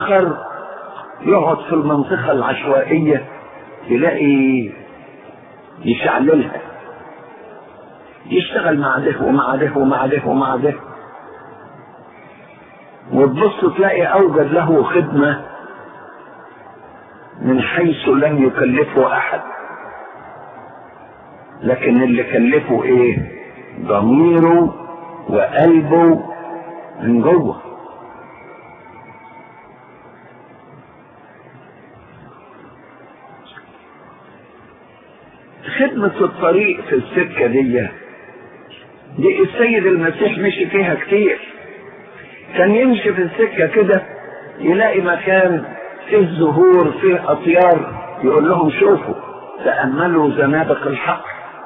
آخر يقعد في المنطقة العشوائية تلاقي يشعللها يشتغل مع ده ومع ده ومع ده ومع ده وتبص تلاقي أوجد له خدمة من حيث لم يكلفه أحد لكن اللي كلفه إيه؟ ضميره وقلبه من جوه خدمة الطريق في السكة دي دي السيد المسيح مشي فيها كتير كان يمشي في السكة كده يلاقي مكان فيه زهور فيه أطيار يقول لهم شوفوا تأملوا زنابق الحق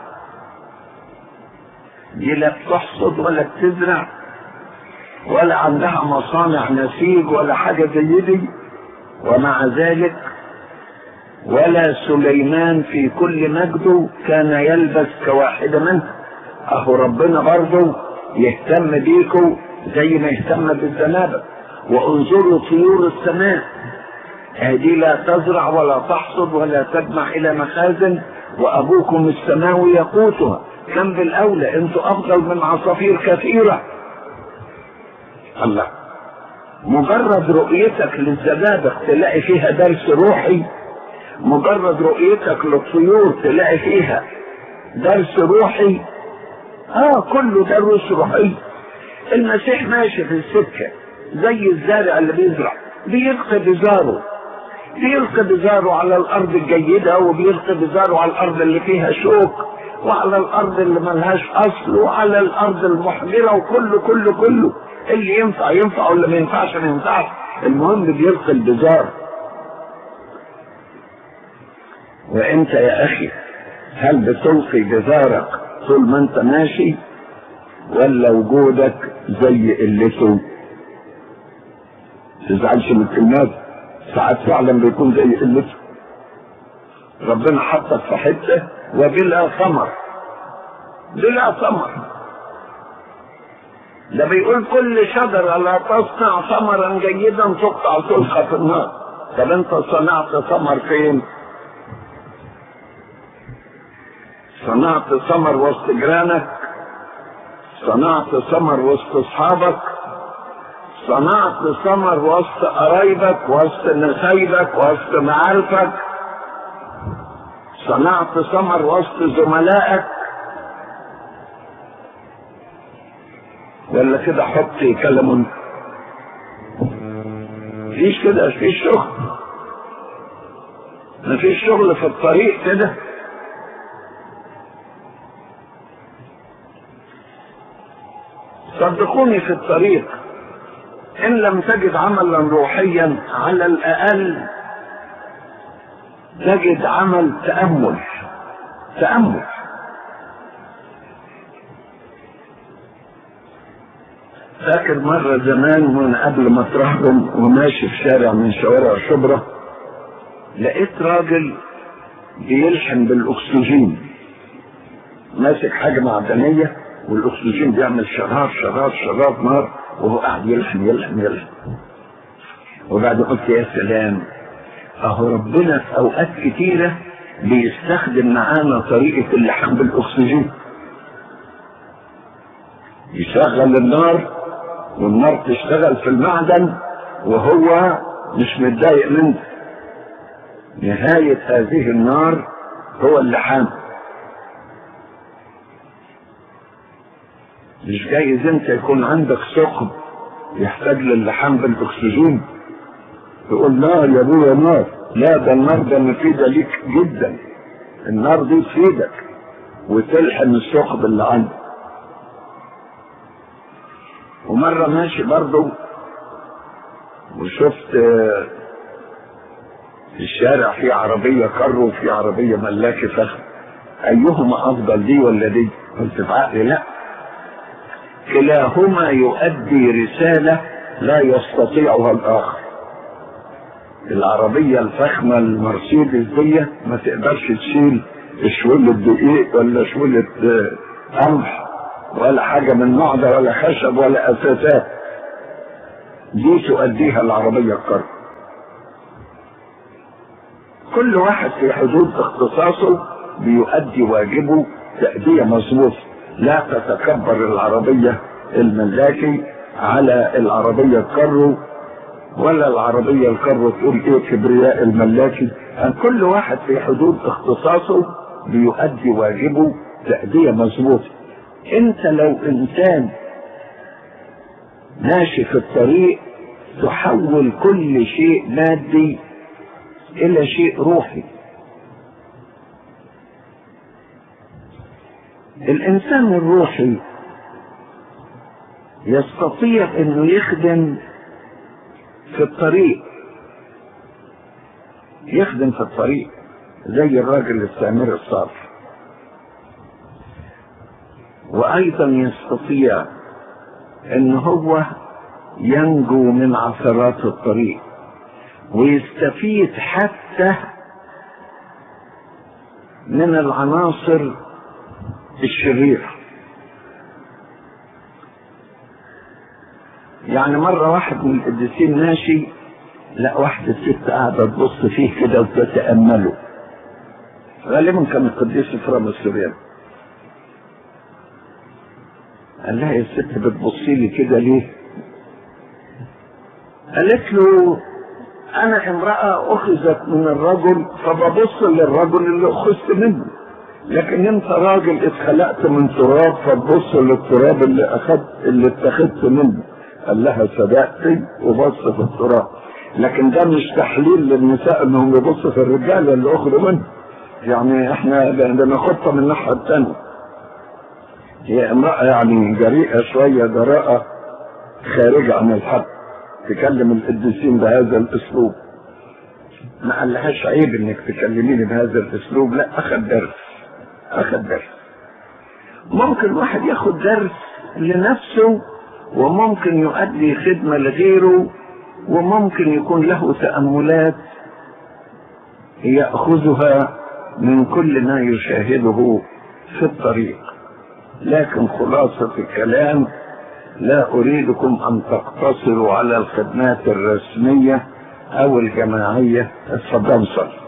دي لا بتحصد ولا بتزرع ولا عندها مصانع نسيج ولا حاجة زي دي ومع ذلك ولا سليمان في كل مجده كان يلبس كواحدة منها اهو ربنا برضه يهتم بيكم زي ما يهتم بالزنابق وانظروا طيور السماء هذه لا تزرع ولا تحصد ولا تجمع الى مخازن وابوكم السماوي يقوتها كم بالاولى انتوا افضل من عصافير كثيره الله مجرد رؤيتك للزنابق تلاقي فيها درس روحي مجرد رؤيتك للطيور تلاقي فيها درس روحي اه كله دروس روحي المسيح ماشي في السكة زي الزارع اللي بيزرع بيلقي بزاره بيلقي بزاره على الارض الجيدة وبيلقي بزاره على الارض اللي فيها شوك وعلى الارض اللي ملهاش اصل وعلى الارض المحجرة وكله كله كله اللي ينفع ينفع واللي ما ينفعش ما ينفعش المهم بيلقي البزار وانت يا اخي هل بتلقي بزارك طول ما انت ماشي ولا وجودك زي قلته تزعلش من الكلمات ساعات فعلا بيكون زي قلته ربنا حطك في حته وبلا ثمر بلا ثمر ده بيقول كل شجرة لا تصنع ثمرا جيدا تقطع تلقى في النار طب انت صنعت ثمر فين؟ صنعت ثمر وسط جيرانك صنعت ثمر وسط اصحابك صنعت ثمر وسط قرايبك وسط نسايبك وسط معارفك صنعت ثمر وسط زملائك ولا كده حط كلام مفيش كده مفيش شغل مفيش شغل في الطريق كده صدقوني في الطريق ان لم تجد عملا روحيا على الاقل تجد عمل تامل تامل فاكر مرة زمان من قبل ما اترهبن وماشي في شارع من شوارع شبرا لقيت راجل بيلحم بالاكسجين ماسك حاجة معدنية والاكسجين بيعمل شرار شرار شرار نار وهو قاعد يلحم يلحم يلحم وبعد قلت يا سلام اهو ربنا في اوقات كتيرة بيستخدم معانا طريقة اللحم بالاكسجين يشغل النار والنار تشتغل في المعدن وهو مش متضايق منه نهاية هذه النار هو اللحام مش جايز انت يكون عندك ثقب يحتاج للحام بالاكسجين تقول لا يا ابويا نار لا ده النار ده مفيدة ليك جدا النار دي تفيدك وتلحم الثقب اللي عندك ومرة ماشي برضو وشفت في الشارع في عربية كر وفي عربية ملاكي فخم أيهما أفضل دي ولا دي؟ قلت في عقلي لأ كلاهما يؤدي رسالة لا يستطيعها الآخر العربية الفخمة المرسيدس دي ما تقدرش تشيل شولة دقيق ولا شولة قمح ولا حاجة من النوع ده ولا خشب ولا أساسات دي تؤديها العربية الكرب كل واحد في حدود اختصاصه بيؤدي واجبه تأدية مظبوطة لا تتكبر العربية الملاكي على العربية الكرو ولا العربية الكرو تقول ايه كبرياء الملاكي أن كل واحد في حدود اختصاصه بيؤدي واجبه تأدية مظبوطة انت لو انسان ماشي في الطريق تحول كل شيء مادي الى شيء روحي الانسان الروحي يستطيع انه يخدم في الطريق يخدم في الطريق زي الراجل السامر الصالح وايضا يستطيع ان هو ينجو من عثرات الطريق ويستفيد حتى من العناصر الشريرة يعني مرة واحد من القديسين ماشي لا واحدة ست قاعدة تبص فيه كده وتتأمله غالبا كان القديس فرام السوريان قال لها يا ست بتبصي لي كده ليه؟ قالت له انا امرأة اخذت من الرجل فببص للرجل اللي اخذت منه لكن انت راجل اتخلقت من تراب فتبص للتراب اللي اخذت اللي اتخذت منه قال لها صدقتي وبص في التراب لكن ده مش تحليل للنساء انهم يبصوا في الرجاله اللي اخذوا منه يعني احنا بناخدها من الناحيه الثانيه هي امراه يعني جريئه شويه جراءه خارجه عن الحد تكلم القديسين بهذا الاسلوب ما قالهاش عيب انك تكلميني بهذا الاسلوب لا اخذ درس اخذ درس ممكن واحد ياخد درس لنفسه وممكن يؤدي خدمة لغيره وممكن يكون له تأملات يأخذها من كل ما يشاهده في الطريق لكن خلاصة الكلام لا أريدكم أن تقتصروا على الخدمات الرسمية أو الجماعية اتفضلوا صلوا